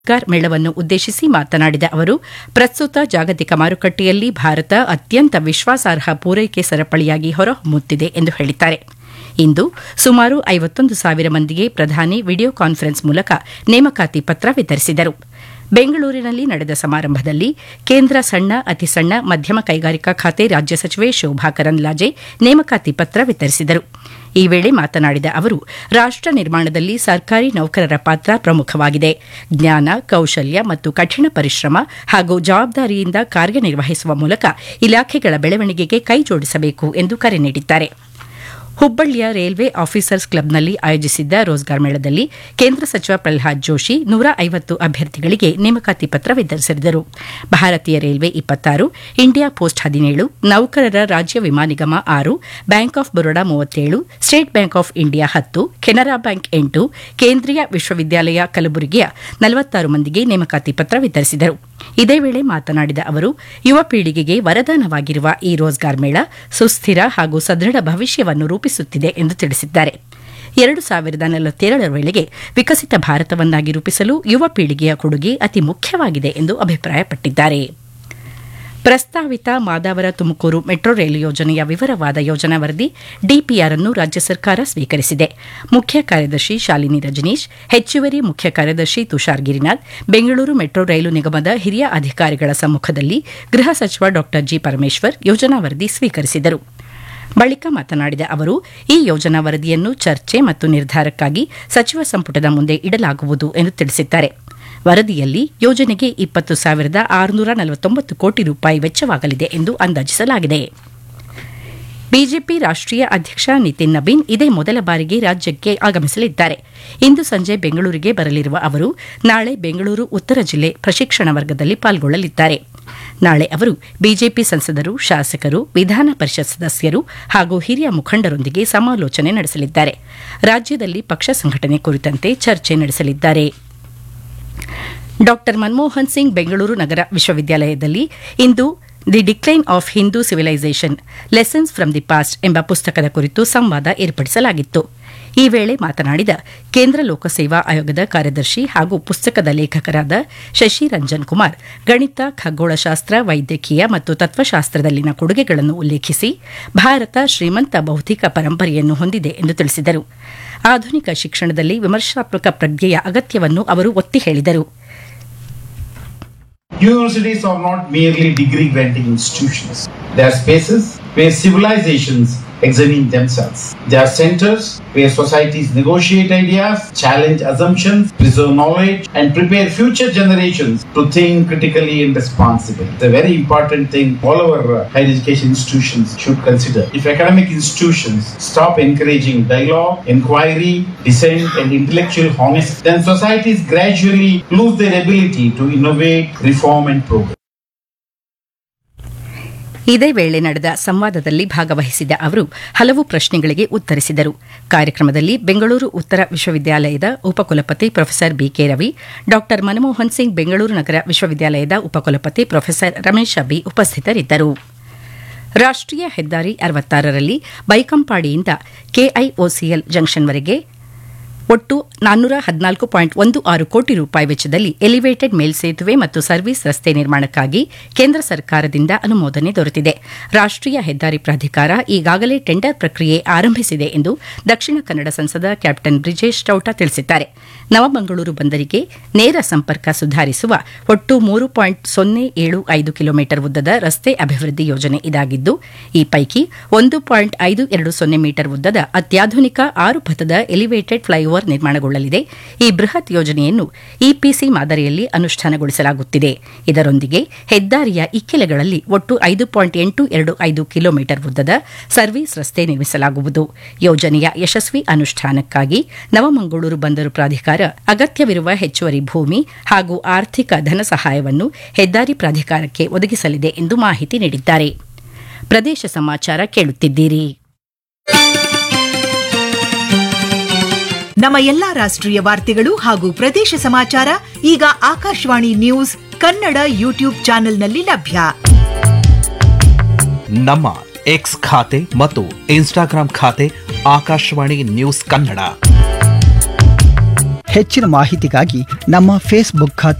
ರೋಜ್ಗಾರ್ ಮೇಳವನ್ನು ಉದ್ದೇಶಿಸಿ ಮಾತನಾಡಿದ ಅವರು ಪ್ರಸ್ತುತ ಜಾಗತಿಕ ಮಾರುಕಟ್ಟೆಯಲ್ಲಿ ಭಾರತ ಅತ್ಯಂತ ವಿಶ್ವಾಸಾರ್ಹ ಪೂರೈಕೆ ಸರಪಳಿಯಾಗಿ ಹೊರಹೊಮ್ಮುತ್ತಿದೆ ಎಂದು ಹೇಳಿದ್ದಾರೆ ಇಂದು ಸುಮಾರು ಐವತ್ತೊಂದು ಸಾವಿರ ಮಂದಿಗೆ ಪ್ರಧಾನಿ ವಿಡಿಯೋ ಕಾನ್ಫರೆನ್ಸ್ ಮೂಲಕ ನೇಮಕಾತಿ ಪತ್ರ ವಿತರಿಸಿದರು ಬೆಂಗಳೂರಿನಲ್ಲಿ ನಡೆದ ಸಮಾರಂಭದಲ್ಲಿ ಕೇಂದ್ರ ಸಣ್ಣ ಅತಿ ಸಣ್ಣ ಮಧ್ಯಮ ಕೈಗಾರಿಕಾ ಖಾತೆ ರಾಜ್ಯ ಸಚಿವೆ ಶೋಭಾ ಕರಂದ್ಲಾಜೆ ನೇಮಕಾತಿ ಪತ್ರ ವಿತರಿಸಿದರು ಈ ವೇಳೆ ಮಾತನಾಡಿದ ಅವರು ರಾಷ್ಟ ನಿರ್ಮಾಣದಲ್ಲಿ ಸರ್ಕಾರಿ ನೌಕರರ ಪಾತ್ರ ಪ್ರಮುಖವಾಗಿದೆ ಜ್ಞಾನ ಕೌಶಲ್ಯ ಮತ್ತು ಕಠಿಣ ಪರಿಶ್ರಮ ಹಾಗೂ ಜವಾಬ್ದಾರಿಯಿಂದ ಕಾರ್ಯನಿರ್ವಹಿಸುವ ಮೂಲಕ ಇಲಾಖೆಗಳ ಬೆಳವಣಿಗೆಗೆ ಕೈಜೋಡಿಸಬೇಕು ಎಂದು ಕರೆ ನೀಡಿದ್ದಾರೆ ಹುಬ್ಬಳ್ಳಿಯ ರೈಲ್ವೆ ಆಫೀಸರ್ಸ್ ಕ್ಲಬ್ನಲ್ಲಿ ಆಯೋಜಿಸಿದ್ದ ರೋಜ್ಗಾರ್ ಮೇಳದಲ್ಲಿ ಕೇಂದ್ರ ಸಚಿವ ಪ್ರಲ್ಹಾದ್ ಜೋಶಿ ನೂರ ಐವತ್ತು ಅಭ್ಯರ್ಥಿಗಳಿಗೆ ನೇಮಕಾತಿ ಪತ್ರ ವಿತರಿಸಿದರು ಭಾರತೀಯ ರೈಲ್ವೆ ಇಪ್ಪತ್ತಾರು ಇಂಡಿಯಾ ಪೋಸ್ಟ್ ಹದಿನೇಳು ನೌಕರರ ರಾಜ್ಯ ವಿಮಾ ನಿಗಮ ಆರು ಬ್ಯಾಂಕ್ ಆಫ್ ಬರೋಡಾ ಮೂವತ್ತೇಳು ಸ್ಟೇಟ್ ಬ್ಯಾಂಕ್ ಆಫ್ ಇಂಡಿಯಾ ಹತ್ತು ಕೆನರಾ ಬ್ಯಾಂಕ್ ಎಂಟು ಕೇಂದ್ರೀಯ ವಿಶ್ವವಿದ್ಯಾಲಯ ಕಲಬುರಗಿಯ ನಲವತ್ತಾರು ಮಂದಿಗೆ ನೇಮಕಾತಿ ಪತ್ರ ವಿತರಿಸಿದರು ಇದೇ ವೇಳೆ ಮಾತನಾಡಿದ ಅವರು ಯುವ ಪೀಳಿಗೆಗೆ ವರದಾನವಾಗಿರುವ ಈ ರೋಜ್ಗಾರ್ ಮೇಳ ಸುಸ್ಥಿರ ಹಾಗೂ ಸದೃಢ ಭವಿಷ್ಯವನ್ನು ರೂಪಿಸುತ್ತಿದೆ ಎಂದು ತಿಳಿಸಿದ್ದಾರೆ ಎರಡು ಸಾವಿರದ ನಲವತ್ತೇಳರ ವೇಳೆಗೆ ವಿಕಸಿತ ಭಾರತವನ್ನಾಗಿ ರೂಪಿಸಲು ಯುವ ಪೀಳಿಗೆಯ ಕೊಡುಗೆ ಅತಿ ಮುಖ್ಯವಾಗಿದೆ ಎಂದು ಅಭಿಪ್ರಾಯಪಟ್ಟಿದ್ದಾರೆ ಪ್ರಸ್ತಾವಿತ ಮಾದಾವರ ತುಮಕೂರು ಮೆಟ್ರೋ ರೈಲು ಯೋಜನೆಯ ವಿವರವಾದ ಯೋಜನಾ ವರದಿ ಡಿಪಿಆರ್ ಅನ್ನು ರಾಜ್ಯ ಸರ್ಕಾರ ಸ್ವೀಕರಿಸಿದೆ ಮುಖ್ಯ ಕಾರ್ಯದರ್ಶಿ ಶಾಲಿನಿ ರಜನೀಶ್ ಹೆಚ್ಚುವರಿ ಮುಖ್ಯ ಕಾರ್ಯದರ್ಶಿ ತುಷಾರ್ ಗಿರಿನಾಥ್ ಬೆಂಗಳೂರು ಮೆಟ್ರೋ ರೈಲು ನಿಗಮದ ಹಿರಿಯ ಅಧಿಕಾರಿಗಳ ಸಮ್ಮುಖದಲ್ಲಿ ಗೃಹ ಸಚಿವ ಡಾ ಜಿ ಪರಮೇಶ್ವರ್ ಯೋಜನಾ ವರದಿ ಸ್ವೀಕರಿಸಿದರು ಬಳಿಕ ಮಾತನಾಡಿದ ಅವರು ಈ ಯೋಜನಾ ವರದಿಯನ್ನು ಚರ್ಚೆ ಮತ್ತು ನಿರ್ಧಾರಕ್ಕಾಗಿ ಸಚಿವ ಸಂಪುಟದ ಮುಂದೆ ಇಡಲಾಗುವುದು ಎಂದು ತಿಳಿಸಿದ್ದಾರೆ ವರದಿಯಲ್ಲಿ ಯೋಜನೆಗೆ ಇಪ್ಪತ್ತು ಸಾವಿರದ ಆರುನೂರ ನಲವತ್ತೊಂಬತ್ತು ಕೋಟಿ ರೂಪಾಯಿ ವೆಚ್ಚವಾಗಲಿದೆ ಎಂದು ಅಂದಾಜಿಸಲಾಗಿದೆ ಬಿಜೆಪಿ ರಾಷ್ಟೀಯ ಅಧ್ಯಕ್ಷ ನಿತಿನ್ ನಬೀನ್ ಇದೇ ಮೊದಲ ಬಾರಿಗೆ ರಾಜ್ಯಕ್ಕೆ ಆಗಮಿಸಲಿದ್ದಾರೆ ಇಂದು ಸಂಜೆ ಬೆಂಗಳೂರಿಗೆ ಬರಲಿರುವ ಅವರು ನಾಳೆ ಬೆಂಗಳೂರು ಉತ್ತರ ಜಿಲ್ಲೆ ಪ್ರಶಿಕ್ಷಣ ವರ್ಗದಲ್ಲಿ ಪಾಲ್ಗೊಳ್ಳಲಿದ್ದಾರೆ ನಾಳೆ ಅವರು ಬಿಜೆಪಿ ಸಂಸದರು ಶಾಸಕರು ವಿಧಾನ ಪರಿಷತ್ ಸದಸ್ಯರು ಹಾಗೂ ಹಿರಿಯ ಮುಖಂಡರೊಂದಿಗೆ ಸಮಾಲೋಚನೆ ನಡೆಸಲಿದ್ದಾರೆ ರಾಜ್ಯದಲ್ಲಿ ಪಕ್ಷ ಸಂಘಟನೆ ಕುರಿತಂತೆ ಚರ್ಚೆ ನಡೆಸಲಿದ್ದಾರೆ ಡಾ ಮನಮೋಹನ್ ಸಿಂಗ್ ಬೆಂಗಳೂರು ನಗರ ವಿಶ್ವವಿದ್ಯಾಲಯದಲ್ಲಿ ಇಂದು the decline of Hindu civilisation lessons from the past ಎಂಬ ಪುಸ್ತಕದ ಕುರಿತು ಸಂವಾದ ಏರ್ಪಡಿಸಲಾಗಿತ್ತು ಈ ವೇಳೆ ಮಾತನಾಡಿದ ಕೇಂದ್ರ ಲೋಕಸೇವಾ ಆಯೋಗದ ಕಾರ್ಯದರ್ಶಿ ಹಾಗೂ ಪುಸ್ತಕದ ಲೇಖಕರಾದ ಶಶಿ ರಂಜನ್ ಕುಮಾರ್ ಗಣಿತ ಖಗೋಳಶಾಸ್ತ್ರ ವೈದ್ಯಕೀಯ ಮತ್ತು ತತ್ವಶಾಸ್ತ್ರದಲ್ಲಿನ ಕೊಡುಗೆಗಳನ್ನು ಉಲ್ಲೇಖಿಸಿ ಭಾರತ ಶ್ರೀಮಂತ ಬೌದ್ಧಿಕ ಪರಂಪರೆಯನ್ನು ಹೊಂದಿದೆ ಎಂದು ತಿಳಿಸಿದರು ಆಧುನಿಕ ಶಿಕ್ಷಣದಲ್ಲಿ ವಿಮರ್ಶಾತ್ಮಕ ಪ್ರಜ್ಞೆಯ ಅಗತ್ಯವನ್ನು ಅವರು ಒತ್ತಿ ಹೇಳಿದರು Universities are not merely degree granting institutions. They are spaces where civilizations examine themselves. They are centers where societies negotiate ideas, challenge assumptions, preserve knowledge, and prepare future generations to think critically and responsibly. It's a very important thing all our uh, higher education institutions should consider. If academic institutions stop encouraging dialogue, inquiry, dissent, and intellectual honesty, then societies gradually lose their ability to innovate, reform, and progress. ಇದೇ ವೇಳೆ ನಡೆದ ಸಂವಾದದಲ್ಲಿ ಭಾಗವಹಿಸಿದ ಅವರು ಹಲವು ಪ್ರಶ್ನೆಗಳಿಗೆ ಉತ್ತರಿಸಿದರು ಕಾರ್ಯಕ್ರಮದಲ್ಲಿ ಬೆಂಗಳೂರು ಉತ್ತರ ವಿಶ್ವವಿದ್ಯಾಲಯದ ಉಪಕುಲಪತಿ ಪ್ರೊಫೆಸರ್ ಬಿಕೆ ರವಿ ಡಾ ಮನಮೋಹನ್ ಸಿಂಗ್ ಬೆಂಗಳೂರು ನಗರ ವಿಶ್ವವಿದ್ಯಾಲಯದ ಉಪಕುಲಪತಿ ಪ್ರೊಫೆಸರ್ ರಮೇಶ್ ಅಬಿ ಉಪಸ್ಥಿತರಿದ್ದರು ರಾಷ್ಟೀಯ ಹೆದ್ದಾರಿ ಅರವತ್ತಾರರಲ್ಲಿ ಬೈಕಂಪಾಡಿಯಿಂದ ಕೆಐಒಸಿಎಲ್ ಜಂಕ್ಷನ್ವರೆಗೆ ಒಟ್ಟು ನಾನ್ನೂರ ಹದಿನಾಲ್ಕು ಪಾಯಿಂಟ್ ಒಂದು ಆರು ಕೋಟಿ ರೂಪಾಯಿ ವೆಚ್ಚದಲ್ಲಿ ಎಲಿವೇಟೆಡ್ ಮೇಲ್ಸೇತುವೆ ಮತ್ತು ಸರ್ವಿಸ್ ರಸ್ತೆ ನಿರ್ಮಾಣಕ್ಕಾಗಿ ಕೇಂದ್ರ ಸರ್ಕಾರದಿಂದ ಅನುಮೋದನೆ ದೊರೆತಿದೆ ರಾಷ್ಟೀಯ ಹೆದ್ದಾರಿ ಪ್ರಾಧಿಕಾರ ಈಗಾಗಲೇ ಟೆಂಡರ್ ಪ್ರಕ್ರಿಯೆ ಆರಂಭಿಸಿದೆ ಎಂದು ದಕ್ಷಿಣ ಕನ್ನಡ ಸಂಸದ ಕ್ಯಾಪ್ಟನ್ ಬ್ರಿಜೇಶ್ ಚೌಟ ತಿಳಿಸಿದ್ದಾರೆ ನವಮಂಗಳೂರು ಬಂದರಿಗೆ ನೇರ ಸಂಪರ್ಕ ಸುಧಾರಿಸುವ ಒಟ್ಟು ಮೂರು ಪಾಯಿಂಟ್ ಸೊನ್ನೆ ಏಳು ಐದು ಕಿಲೋಮೀಟರ್ ಉದ್ದದ ರಸ್ತೆ ಅಭಿವೃದ್ಧಿ ಯೋಜನೆ ಇದಾಗಿದ್ದು ಈ ಪೈಕಿ ಒಂದು ಪಾಯಿಂಟ್ ಐದು ಎರಡು ಸೊನ್ನೆ ಮೀಟರ್ ಉದ್ದದ ಅತ್ಯಾಧುನಿಕ ಆರು ಪಥದ ಎಲಿವೇಟೆಡ್ ಫ್ಲೈಓವರ್ ನಿರ್ಮಾಣಗೊಳ್ಳಲಿದೆ ಈ ಬೃಹತ್ ಯೋಜನೆಯನ್ನು ಇಪಿಸಿ ಮಾದರಿಯಲ್ಲಿ ಅನುಷ್ಠಾನಗೊಳಿಸಲಾಗುತ್ತಿದೆ ಇದರೊಂದಿಗೆ ಹೆದ್ದಾರಿಯ ಇಕ್ಕೆಲೆಗಳಲ್ಲಿ ಒಟ್ಟು ಐದು ಪಾಯಿಂಟ್ ಎಂಟು ಎರಡು ಐದು ಕಿಲೋಮೀಟರ್ ಉದ್ದದ ಸರ್ವಿಸ್ ರಸ್ತೆ ನಿರ್ಮಿಸಲಾಗುವುದು ಯೋಜನೆಯ ಯಶಸ್ವಿ ಅನುಷ್ಠಾನಕ್ಕಾಗಿ ನವಮಂಗಳೂರು ಬಂದರು ಪ್ರಾಧಿಕಾರ ಅಗತ್ಯವಿರುವ ಹೆಚ್ಚುವರಿ ಭೂಮಿ ಹಾಗೂ ಆರ್ಥಿಕ ಧನ ಸಹಾಯವನ್ನು ಹೆದ್ದಾರಿ ಪ್ರಾಧಿಕಾರಕ್ಕೆ ಒದಗಿಸಲಿದೆ ಎಂದು ಮಾಹಿತಿ ನೀಡಿದ್ದಾರೆ ಪ್ರದೇಶ ಸಮಾಚಾರ ಕೇಳುತ್ತಿದ್ದೀರಿ ನಮ್ಮ ಎಲ್ಲಾ ರಾಷ್ಟ್ರೀಯ ವಾರ್ತೆಗಳು ಹಾಗೂ ಪ್ರದೇಶ ಸಮಾಚಾರ ಈಗ ಆಕಾಶವಾಣಿ ನ್ಯೂಸ್ ಕನ್ನಡ ಯೂಟ್ಯೂಬ್ ಚಾನೆಲ್ನಲ್ಲಿ ಲಭ್ಯ ನಮ್ಮ ಎಕ್ಸ್ ಖಾತೆ ಮತ್ತು ಇನ್ಸ್ಟಾಗ್ರಾಂ ಖಾತೆ ಆಕಾಶವಾಣಿ ನ್ಯೂಸ್ ಕನ್ನಡ ಹೆಚ್ಚಿನ ಮಾಹಿತಿಗಾಗಿ ನಮ್ಮ ಫೇಸ್ಬುಕ್ ಖಾತೆ